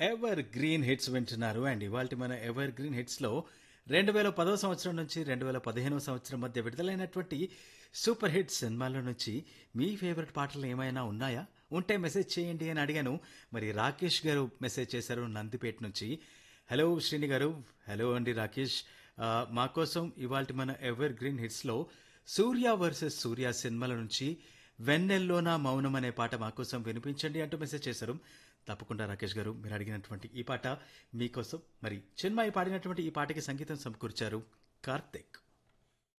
ever evergreen hits వింటున్నారు and ఇవాళ మన ఎవర్ గ్రీన్ హిట్స్ లో రెండు వేల పదో సంవత్సరం నుంచి రెండు వేల పదిహేనవ సంవత్సరం మధ్య విడుదలైనటువంటి సూపర్ హిట్ సినిమాల నుంచి మీ ఫేవరెట్ పాటలు ఏమైనా ఉన్నాయా ఉంటే మెసేజ్ చేయండి అని అడిగాను మరి రాకేష్ గారు మెసేజ్ చేశారు నందిపేట నుంచి హలో శ్రీని గారు హలో అండి రాకేష్ ఆ, మా కోసం ఇవాళ మన ఎవర్ గ్రీన్ హిట్స్ లో సూర్య వర్సెస్ సూర్య సినిమాల నుంచి వెన్నెల్లోనా మౌనం అనే పాట మా కోసం వినిపించండి అంటూ మెసేజ్ చేశారు తప్పకుండా రాకేష్ గారు మీరు అడిగినటువంటి ఈ పాట మీకోసం మరి చిన్మయి పాడినటువంటి ఈ పాటకి సంగీతం సమకూర్చారు కార్తిక్